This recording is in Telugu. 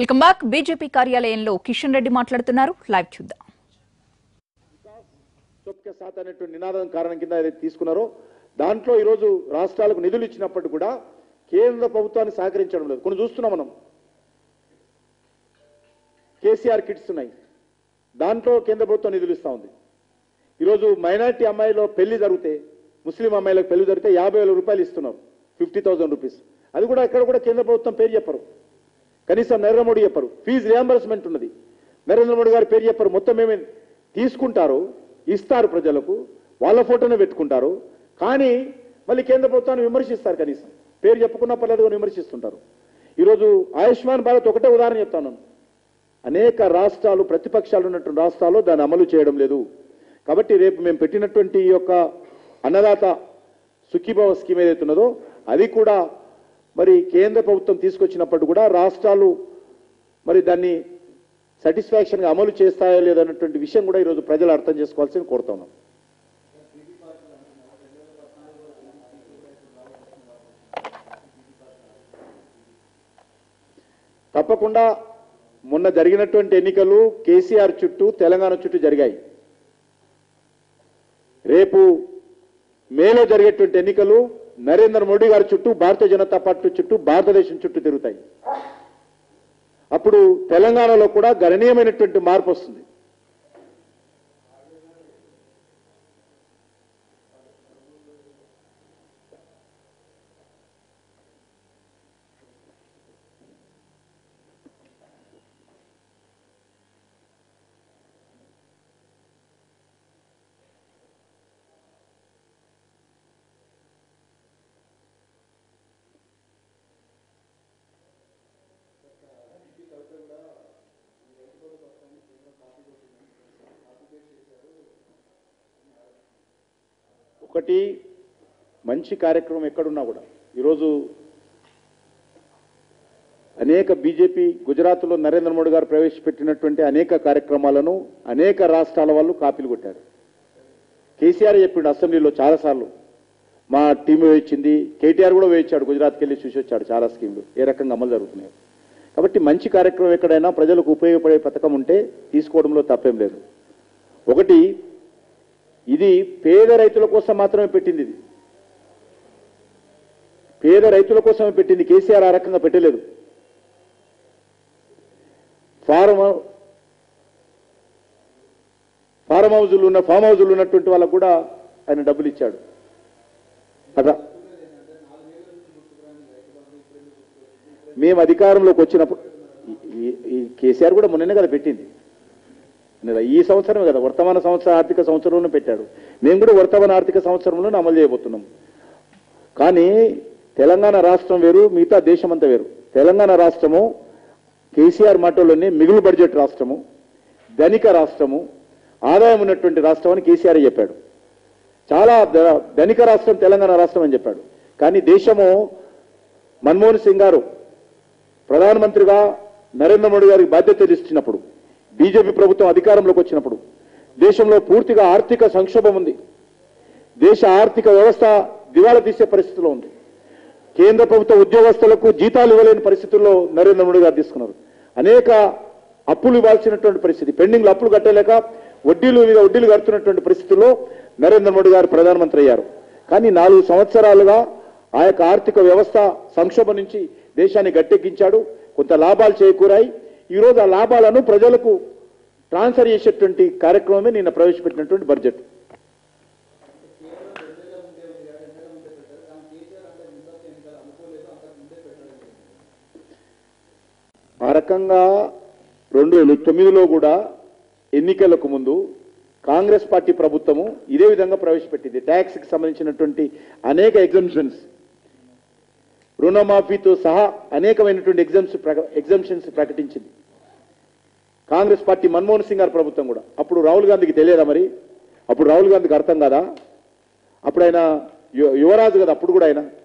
వెల్కమ్ బ్యాక్ బీజేపీ కార్యాలయంలో కిషన్ రెడ్డి మాట్లాడుతున్నారు లైవ్ చూద్దాం చొప్కే సాత్ అనేటువంటి నినాదం కారణం కింద ఏదైతే తీసుకున్నారో దాంట్లో ఈరోజు రాష్ట్రాలకు నిధులు ఇచ్చినప్పటికీ కూడా కేంద్ర ప్రభుత్వాన్ని సహకరించడం లేదు కొన్ని చూస్తున్నాం మనం కేసీఆర్ కిట్స్ ఉన్నాయి దాంట్లో కేంద్ర ప్రభుత్వం నిధులు ఇస్తా ఉంది ఈరోజు మైనార్టీ అమ్మాయిలో పెళ్లి జరిగితే ముస్లిం అమ్మాయిలకు పెళ్లి జరిగితే యాభై వేల రూపాయలు ఇస్తున్నారు ఫిఫ్టీ థౌసండ్ రూపీస్ అది కూడా ఎక్కడ కూడా కేంద్ర ప్రభుత్వం పేరు చెప్పరు కనీసం నరేంద్ర మోడీ చెప్పరు ఫీజు రియంబర్స్మెంట్ ఉన్నది నరేంద్ర మోడీ గారి పేరు చెప్పరు మొత్తం ఏమే తీసుకుంటారు ఇస్తారు ప్రజలకు వాళ్ళ ఫోటోనే పెట్టుకుంటారు కానీ మళ్ళీ కేంద్ర ప్రభుత్వాన్ని విమర్శిస్తారు కనీసం పేరు చెప్పుకున్నా పర్లేదు కానీ విమర్శిస్తుంటారు ఈరోజు ఆయుష్మాన్ భారత్ ఒకటే ఉదాహరణ చెప్తాను అనేక రాష్ట్రాలు ప్రతిపక్షాలు ఉన్నటువంటి రాష్ట్రాల్లో దాన్ని అమలు చేయడం లేదు కాబట్టి రేపు మేము పెట్టినటువంటి ఈ యొక్క అన్నదాత సుఖీభావ స్కీమ్ ఏదైతే ఉన్నదో అది కూడా మరి కేంద్ర ప్రభుత్వం తీసుకొచ్చినప్పుడు కూడా రాష్ట్రాలు మరి దాన్ని సాటిస్ఫాక్షన్గా అమలు చేస్తాయో లేదన్నటువంటి విషయం కూడా ఈరోజు ప్రజలు అర్థం చేసుకోవాల్సింది కోరుతున్నాం తప్పకుండా మొన్న జరిగినటువంటి ఎన్నికలు కేసీఆర్ చుట్టూ తెలంగాణ చుట్టూ జరిగాయి రేపు మేలో జరిగేటువంటి ఎన్నికలు నరేంద్ర మోడీ గారి చుట్టూ భారతీయ జనతా పార్టీ చుట్టూ భారతదేశం చుట్టూ తిరుగుతాయి అప్పుడు తెలంగాణలో కూడా గణనీయమైనటువంటి మార్పు వస్తుంది ఒకటి మంచి కార్యక్రమం ఎక్కడున్నా కూడా ఈరోజు అనేక బీజేపీ గుజరాత్లో నరేంద్ర మోడీ గారు ప్రవేశపెట్టినటువంటి అనేక కార్యక్రమాలను అనేక రాష్ట్రాల వాళ్ళు కాపీలు కొట్టారు కేసీఆర్ చెప్పిండు అసెంబ్లీలో చాలాసార్లు మా టీం వేయించింది కేటీఆర్ కూడా వేయించాడు గుజరాత్కి వెళ్ళి చూసి వచ్చాడు చాలా స్కీమ్లు ఏ రకంగా అమలు జరుగుతున్నాయి కాబట్టి మంచి కార్యక్రమం ఎక్కడైనా ప్రజలకు ఉపయోగపడే పథకం ఉంటే తీసుకోవడంలో తప్పేం లేదు ఒకటి ఇది పేద రైతుల కోసం మాత్రమే పెట్టింది ఇది పేద రైతుల కోసమే పెట్టింది కేసీఆర్ ఆ రకంగా పెట్టలేదు ఫారం ఫారం హౌజులు ఉన్న ఫామ్ హౌజులు ఉన్నటువంటి వాళ్ళకు కూడా ఆయన డబ్బులు ఇచ్చాడు కదా మేము అధికారంలోకి వచ్చినప్పుడు ఈ- ఈ- ఈ కేసీఆర్ కూడా మొన్ననే కదా పెట్టింది లేదా ఈ సంవత్సరమే కదా వర్తమాన సంవత్సర ఆర్థిక సంవత్సరంలోనే పెట్టాడు మేము కూడా వర్తమాన ఆర్థిక సంవత్సరంలోనే అమలు చేయబోతున్నాం కానీ తెలంగాణ రాష్ట్రం వేరు మిగతా దేశం అంతా వేరు తెలంగాణ రాష్ట్రము కేసీఆర్ మాటల్లోనే మిగులు బడ్జెట్ రాష్ట్రము ధనిక రాష్ట్రము ఆదాయం ఉన్నటువంటి రాష్ట్రం అని కేసీఆర్ చెప్పాడు చాలా ధ- ధనిక రాష్ట్రం తెలంగాణ రాష్ట్రం అని చెప్పాడు కానీ దేశము మన్మోహన్ సింగ్ గారు ప్రధానమంత్రిగా నరేంద్ర మోడీ గారికి బాధ్యతలు ఇచ్చినప్పుడు బీజేపీ ప్రభుత్వం అధికారంలోకి వచ్చినప్పుడు దేశంలో పూర్తిగా ఆర్థిక సంక్షోభం ఉంది దేశ ఆర్థిక వ్యవస్థ దివాలా తీసే పరిస్థితిలో ఉంది కేంద్ర ప్రభుత్వ ఉద్యోగస్తులకు జీతాలు ఇవ్వలేని పరిస్థితుల్లో నరేంద్ర మోడీ గారు తీసుకున్నారు అనేక అప్పులు ఇవ్వాల్సినటువంటి పరిస్థితి పెండింగ్లు అప్పులు కట్టలేక వడ్డీలు మీద వడ్డీలు కడుతున్నటువంటి పరిస్థితుల్లో నరేంద్ర మోడీ గారు ప్రధానమంత్రి అయ్యారు కానీ నాలుగు సంవత్సరాలుగా ఆ యొక్క ఆర్థిక వ్యవస్థ సంక్షోభం నుంచి దేశాన్ని గట్టెక్కించాడు కొంత లాభాలు చేకూరాయి ఈరోజు ఆ లాభాలను ప్రజలకు ట్రాన్స్ఫర్ చేసేటువంటి కార్యక్రమమే నిన్న ప్రవేశపెట్టినటువంటి బడ్జెట్ ఆ రకంగా రెండు వేల తొమ్మిదిలో కూడా ఎన్నికలకు ముందు కాంగ్రెస్ పార్టీ ప్రభుత్వము ఇదే విధంగా ప్రవేశపెట్టింది ట్యాక్స్ కి సంబంధించినటువంటి అనేక ఎగ్జామ్షన్స్ రుణమాఫీతో సహా అనేకమైనటువంటి ఎగ్జామ్స్ ఎగ్జామ్షన్స్ ప్రకటించింది కాంగ్రెస్ పార్టీ మన్మోహన్ సింగ్ గారి ప్రభుత్వం కూడా అప్పుడు రాహుల్ గాంధీకి తెలియదా మరి అప్పుడు రాహుల్ గాంధీకి అర్థం కాదా అప్పుడు ఆయన యు- యువరాజు కదా అప్పుడు కూడా ఆయన